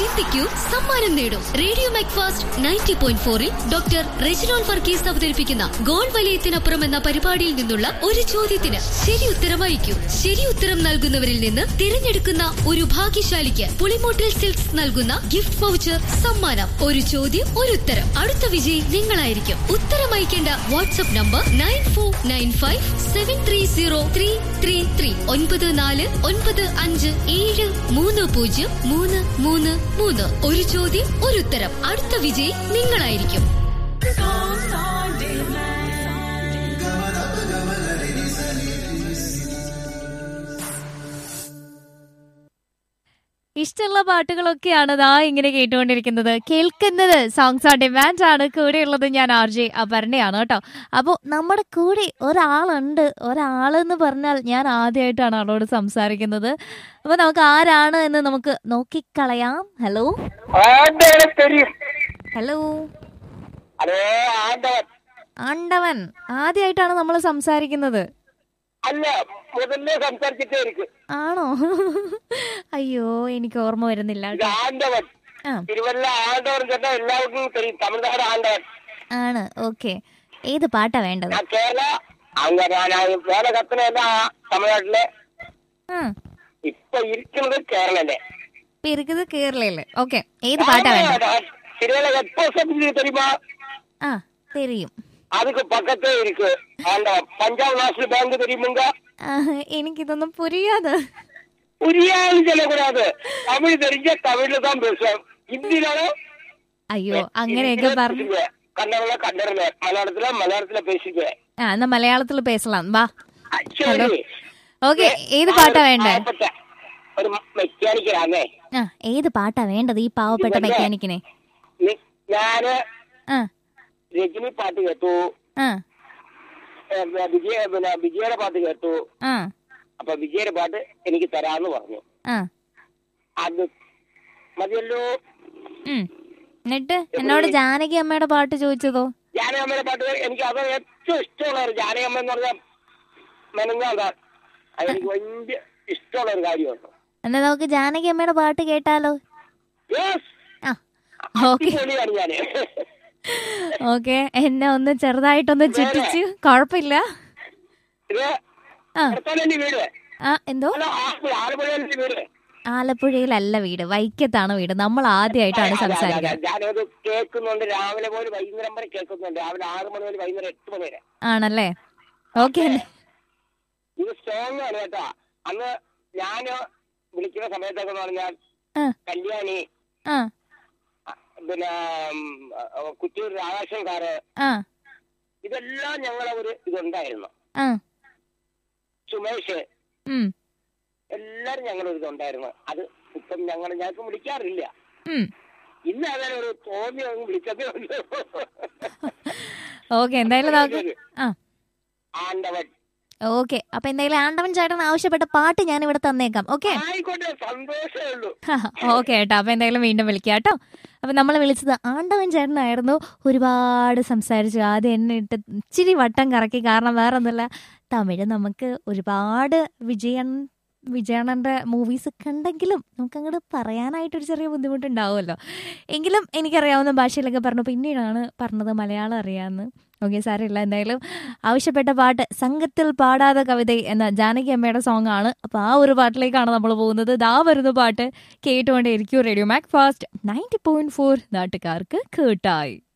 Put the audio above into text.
ചിന്തിക്കൂ സമ്മാനം നേടൂ റേഡിയോ മാക്ഫാസ്റ്റ് നയൻറ്റി പോയിന്റ് ഫോറിൽ ഡോക്ടർ റെജിനോൾ വർഗീസ് അവതരിപ്പിക്കുന്ന ഗോൾ വലയത്തിനപ്പുറം എന്ന പരിപാടിയിൽ നിന്നുള്ള ഒരു ചോദ്യത്തിന് ശരി ഉത്തരം അയക്കൂ ശരി ഉത്തരം നൽകുന്നവരിൽ നിന്ന് തിരഞ്ഞെടുക്കുന്ന ഒരു ഭാഗ്യശാലിക്ക് പുളിമോട്ടിൽ സിൽക്സ് നൽകുന്ന ഗിഫ്റ്റ് വൗച്ചർ സമ്മാനം ഒരു ചോദ്യം ഒരു ഉത്തരം അടുത്ത വിജയി നിങ്ങളായിരിക്കും ഉത്തരം അയക്കേണ്ട WhatsApp number nine four nine five seven three zero three three three ഒൻപത് നാല് ഒൻപത് അഞ്ച് ഏഴ് മൂന്ന് പൂജ്യം മൂന്ന് മൂന്ന് മൂന്ന് ഒരു ചോദ്യം ഒരു ഉത്തരം അടുത്ത വിജയി നിങ്ങളായിരിക്കും ഇഷ്ടമുള്ള പാട്ടുകളൊക്കെയാണ് ദാ ഇങ്ങനെ കേട്ടുകൊണ്ടിരിക്കുന്നത് കേൾക്കുന്നത് സോങ്സ് ഓൺ ഡിമാൻഡ് ആണ് കൂടെയുള്ളത് ഞാൻ ആർ ജെ അപർണയാണ് കേട്ടോ അപ്പോൾ നമ്മുടെ കൂടെ ഒരാളുണ്ട് ഒരാളെന്ന് പറഞ്ഞാൽ ഞാൻ ആദ്യമായിട്ടാണ് ആളോട് സംസാരിക്കുന്നത് അപ്പോൾ നമുക്ക് ആരാണ് എന്ന് നമുക്ക് നോക്കിക്കളയാം ഹലോ ആണ്ടവനെ തെരിയും ഹലോ ഹലോ ആണ്ടവൻ ആണ്ടവൻ ആദ്യമായിട്ടാണ് നമ്മൾ സംസാരിക്കുന്നത് അല്ല മുതലേ സംസാരിച്ചിട്ടേ ഇരിക്കും ആണോ അയ്യോ എനിക്ക് ഓർമ്മ വരുന്നില്ല ഇത് കേട്ടോ ആണ്ടവൻ ആ തിരുവല്ല ആണ്ടവൻ ചേട്ടാ എല്ലാവർക്കും தெரியும் തമിഴ്നാട് ആണ്ടവൻ ആണ് ഓക്കെ ഏത് പാട്ടാ വേണ്ടത് நான் கேரளா அங்க நான் நான் வேலை கத்துனது தமிழ்நாட்டுல ആ இப்ப இருக்கிறது கேரளால ഇപ്പൊ ഇരിക്കുന്നത് കേരളയില് ഓക്കെ ഏത് പാട്ടാ വേണ്ടത് திருவள்ள எப்போ சப்ஜெக்ட் தெரியுமா ആ தெரியும் அதுக்கு பக்கத்தே இருக்கு அந்த பஞ்சாப் நேஷனல் பேங்க் தெரியுமுங்க ആ, എനിക്കിതൊന്നും പുരിയാതെ புரியாது சொல்லக்கூடாது தமிழ் தெரிஞ்ச தமிழ்ல தான் பேசுவேன் ஹிந்தினால അയ്യോ അങ്ങനെയൊക്കെ പറഞ്ഞു கன்னடல கன்னடல மலையாளத்துல மலையாளத்துல பேசிக்குவேன் ആ എന്നാ മലയാളത്തിൽ പേസലാം വാ சரி ഓക്കെ ഏത് പാട്ടാ വേണ്ടേ പാവപ്പെട്ട ഒരു മെക്കാനിക്കലാന്നേ ആ ഏത് പാട്ടാ വേണ്ടത് ഈ പാവപ്പെട്ട ഇതല്ലേ? മെക്കാനിക്കിനെ നി- ഞാന് ആ രജനി പാട്ട് കേട്ടു ആ ഏ, വിജയ പിന്നെ വിജയുടെ പാട്ട് കേട്ടു ആ അപ്പൊ വിജയുടെ പാട്ട് എനിക്ക് തരാന്ന് പറഞ്ഞു ആ അത് മതിയല്ലോ ഉം. എന്നിട്ട് എന്നോട് ജാനകി അമ്മയുടെ പാട്ട് ചോദിച്ചതോ ജാനകമ്മയുടെ പാട്ട് എനിക്ക് അത് ഏറ്റവും ഇഷ്ടമുള്ള ഒരു ജാനകമ്മ എന്ന് പറഞ്ഞാൽ മെനങ്ങാതാ അതെനിക്ക് വലിയ ഇഷ്ടമുള്ള ഒരു കാര്യമാണ് എന്നാ നമുക്ക് ജാനകി അമ്മയുടെ പാട്ട് കേട്ടാലോ യെസ് ആ ഓക്കെ അടിപൊളിയാണ് ഞാന് ഓക്കെ എന്നെ ഒന്ന് ചെറുതായിട്ടൊന്ന് ചുറ്റിച്ച് കുഴപ്പമില്ല ഇത് ആ അടുത്തന്നെ വീട് ആ എന്തോ അല്ല ആലപ്പുഴ ആലപ്പുഴയിലെ വീട് ആലപ്പുഴയിലല്ല വീട് വൈക്കത്താണ് വീട് നമ്മൾ ആദ്യമായിട്ടാണ് സംസാരിക്കുന്നത് ഞാനത് കേൾക്കുന്നുണ്ട് രാവിലെ പോലും വൈകുന്നേരം വരെ കേൾക്കുന്നുണ്ട് രാവിലെ ആറ് മണി മുതൽ വൈകുന്നേരം എട്ട് മണി വരെ ആണല്ലേ ഓക്കെ ഇത് സ്ട്രോങ് ആണ് കേട്ടോ അന്ന് ഞാന് വിളിക്കുന്ന സമയത്തൊക്കെ എന്ന് പറഞ്ഞാൽ ആ കല്യാണി ആ അ, പിന്നെ ഉം, അ, കുറ്റൂർ രാധാകൃഷ്ണൻകാര് ആ ഇതെല്ലാം ഞങ്ങളെ ഒരു ഇതുണ്ടായിരുന്നു ആ സുമേഷ് ഉം എല്ലാരും ഞങ്ങളൊരു ഇതുണ്ടായിരുന്നു അത് ഇപ്പം ഞങ്ങൾ ഞങ്ങൾക്ക് വിളിക്കാറില്ല ഉം ഇന്ന് അങ്ങനെ ഒരു തോന്നി അങ്ങ് വിളിച്ചതേ ഉള്ളൂ ഓക്കെ എന്തായാലും നമുക്ക് ആ ആണ്ടവൻ ഓക്കെ അപ്പൊ എന്തായാലും ആണ്ടവൻ ചേട്ടൻ ആവശ്യപ്പെട്ട പാട്ട് ഞാൻ ഇവിടെ തന്നേക്കാം ഓക്കെ ആയിക്കോട്ടെ സന്തോഷമേ ഉള്ളൂ ഓക്കെ കേട്ടോ അപ്പൊ എന്തായാലും വീണ്ടും വിളിക്കാം കേട്ടോ അപ്പൊ നമ്മൾ വിളിച്ചത് ആണ്ടവൻ ചേട്ടനായിരുന്നു ഒരുപാട് സംസാരിച്ചു ആദ്യം എന്നെ ഇട്ട് ഇച്ചിരി വട്ടം കറക്കി കാരണം വേറെ ഒന്നുമില്ല തമിഴ് നമുക്ക് ഒരുപാട് വിജയൻ വിജയണ്ണന്റെ മൂവീസ് ഒക്കെ ഉണ്ടെങ്കിലും നമുക്ക് അങ്ങോട്ട് പറയാനായിട്ടൊരു ചെറിയ ബുദ്ധിമുട്ടുണ്ടാവുമല്ലോ എങ്കിലും എനിക്കറിയാവുന്ന ഭാഷയിലൊക്കെ പറഞ്ഞു പിന്നീടാണ് പറഞ്ഞത് മലയാളം അറിയാമെന്ന് ഓക്കെ സാരമില്ല എന്തായാലും ആവശ്യപ്പെട്ട പാട്ട് സംഘത്തിൽ പാടാതെ കവിത എന്ന ജാനകി അമ്മയുടെ സോങ് ആണ് അപ്പൊ ആ ഒരു പാട്ടിലേക്കാണ് നമ്മൾ പോകുന്നത് ദാ വരുന്ന പാട്ട് കേട്ടുകൊണ്ടേയിരിക്കും radio Macfast ninety point four നാട്ടുകാർക്ക് കേട്ടായി